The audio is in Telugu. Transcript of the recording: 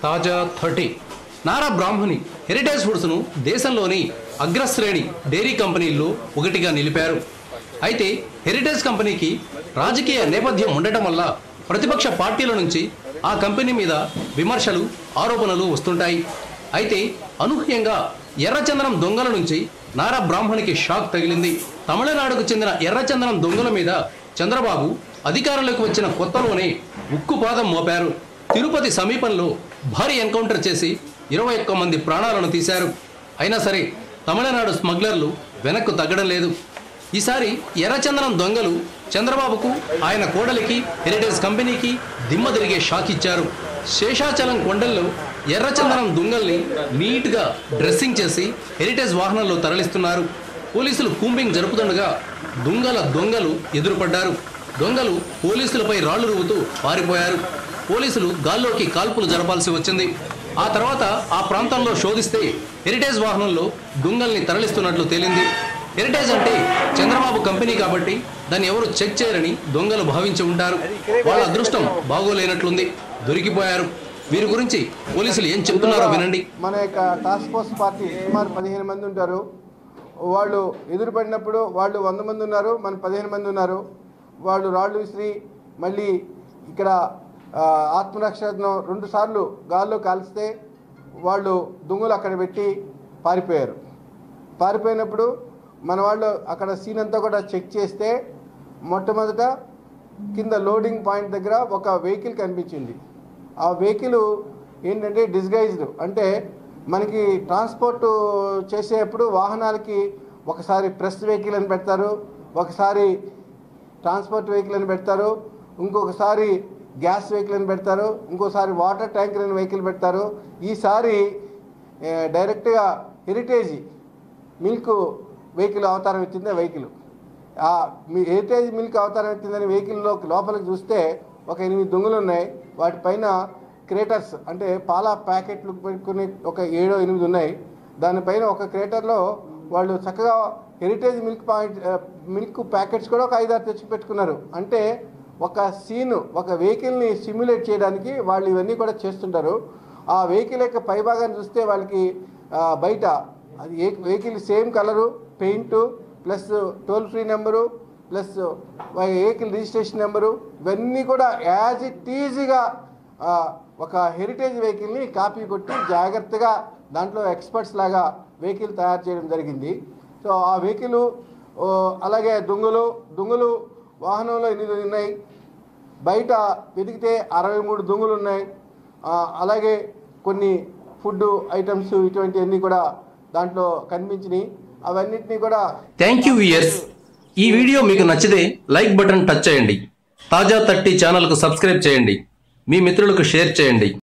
తాజా థర్టీ నారా బ్రాహ్మణి హెరిటేజ్ ఫుడ్స్ను దేశంలోని అగ్రశ్రేణి డైరీ కంపెనీల్లో ఒకటిగా నిలిపారు అయితే హెరిటేజ్ కంపెనీకి రాజకీయ నేపథ్యం ఉండటం వల్ల ప్రతిపక్ష పార్టీల నుంచి ఆ కంపెనీ మీద విమర్శలు ఆరోపణలు వస్తుంటాయి అయితే అనూహ్యంగా ఎర్రచందనం దొంగల నుంచి నారా బ్రాహ్మణికి షాక్ తగిలింది తమిళనాడుకు చెందిన ఎర్రచందనం దొంగల మీద చంద్రబాబు అధికారంలోకి వచ్చిన కొత్తలోనే ఉక్కుపాదం మోపారు తిరుపతి సమీపంలో భారీ ఎన్కౌంటర్ చేసి ఇరవై ఒక్క మంది ప్రాణాలను తీశారు అయినా సరే తమిళనాడు స్మగ్లర్లు వెనక్కు తగ్గడం లేదు ఈసారి ఎర్రచందనం దొంగలు చంద్రబాబుకు ఆయన కోడలికి హెరిటేజ్ కంపెనీకి దిమ్మ తిరిగే షాక్ ఇచ్చారు శేషాచలం కొండల్లో ఎర్రచందనం దొంగల్ని నీట్గా డ్రెస్సింగ్ చేసి హెరిటేజ్ వాహనంలో తరలిస్తున్నారు పోలీసులు కూంబింగ్ జరుపుతుండగా దొంగల దొంగలు ఎదురుపడ్డారు దొంగలు పోలీసులపై రాళ్లు రువ్వుతూ పారిపోయారు పోలీసులు గాల్లోకి కాల్పులు జరపాల్సి వచ్చింది ఆ తర్వాత ఆ ప్రాంతంలో శోధిస్తే హెరిటేజ్ వాహనంలో దొంగల్ని తరలిస్తున్నట్లు తేలింది హెరిటేజ్ అంటే చంద్రబాబు కంపెనీ కాబట్టి దాన్ని ఎవరు చెక్ చేయరని దొంగలు భావించి ఉంటారు వాళ్ళ అదృష్టం బాగోలేనట్లుంది దొరికిపోయారు వీరి గురించి పోలీసులు ఏం చెప్తున్నారో వినండి మన యొక్క టాస్క్ ఫోర్స్ పార్టీ సుమారు పదిహేను మంది ఉంటారు వాళ్ళు ఎదురుపడినప్పుడు వాళ్ళు వంద మంది ఉన్నారు మన పదిహేను మంది ఉన్నారు వాళ్ళు రాళ్ళు విసిరి మళ్ళీ ఇక్కడ ఆ, ఆత్మరక్షణను రెండు సార్లు గాల్లో కాల్స్తే వాళ్ళు దుంగులు అక్కడ పెట్టి పారిపోయారు పారిపోయినప్పుడు మన వాళ్ళు అక్కడ సీన్ అంతా కూడా చెక్ చేస్తే మొట్టమొదట కింద లోడింగ్ పాయింట్ దగ్గర ఒక వెహికల్ కనిపించింది ఆ వెహికల్ ఏంటంటే డిస్గైజ్డ్ అంటే మనకి ట్రాన్స్పోర్ట్ చేసేటప్పుడు వాహనాలకి ఒకసారి ప్రెస్ వెహికల్ అని పెడతారు ఒకసారి ట్రాన్స్పోర్ట్ వెహికల్ అని పెడతారు ఇంకొకసారి గ్యాస్ వెహికల్ అని పెడతారు ఇంకోసారి వాటర్ ట్యాంకర్ అని వెహికల్ పెడతారు ఈసారి ఏ, డైరెక్ట్గా హెరిటేజ్ మిల్క్ వెహికల్ అవతారం ఎత్తింది ఆ వెహికల్ ఆ మీ హెరిటేజ్ మిల్క్ అవతారం ఎత్తిందని వెహికల్లో లోపలికి చూస్తే ఒక ఎనిమిది దొంగలు ఉన్నాయి వాటిపైన క్రేటర్స్ అంటే పాల ప్యాకెట్లు పెట్టుకుని ఒక ఏడో ఎనిమిది ఉన్నాయి దానిపైన ఒక క్రేటర్లో వాళ్ళు చక్కగా హెరిటేజ్ మిల్క్ పాయింట్ ఆ, మిల్క్ ప్యాకెట్స్ కూడా ఒక ఐదారు తెచ్చి పెట్టుకున్నారు అంటే ఒక సీన్ ఒక వెహికల్ని సిమ్యులేట్ చేయడానికి వాళ్ళు ఇవన్నీ కూడా చేస్తుంటారు ఆ వెహికల్ యొక్క పైభాగాన్ని చూస్తే వాళ్ళకి ఆ, బయట అది ఏ vehicle same colour paint plus toll free number plus vehicle registration number ఇవన్నీ కూడా యాజ్ ఇట్ ఈజీగా ఒక హెరిటేజ్ వెహికల్ని కాపీ కొట్టి జాగ్రత్తగా దాంట్లో ఎక్స్పర్ట్స్ లాగా వెహికల్ తయారు చేయడం జరిగింది సో ఆ వెహికల్ అలాగే దొంగలు దొంగలు వాహనంలో ఎనిమిది ఉన్నాయి బయట వెతికితే అరవై మూడు దొంగలు ఉన్నాయి ఆ, అలాగే కొన్ని ఫుడ్ ఐటమ్స్ ఇటువంటివన్నీ కూడా దాంట్లో కనిపించినాయి అవన్నిటినీ కూడా థ్యాంక్ యూ ఇయర్స్ ఈ వీడియో మీకు నచ్చితే లైక్ బటన్ టచ్ చేయండి తాజా థర్టీ ఛానల్కు సబ్స్క్రైబ్ చేయండి మీ మిత్రులకు షేర్ చేయండి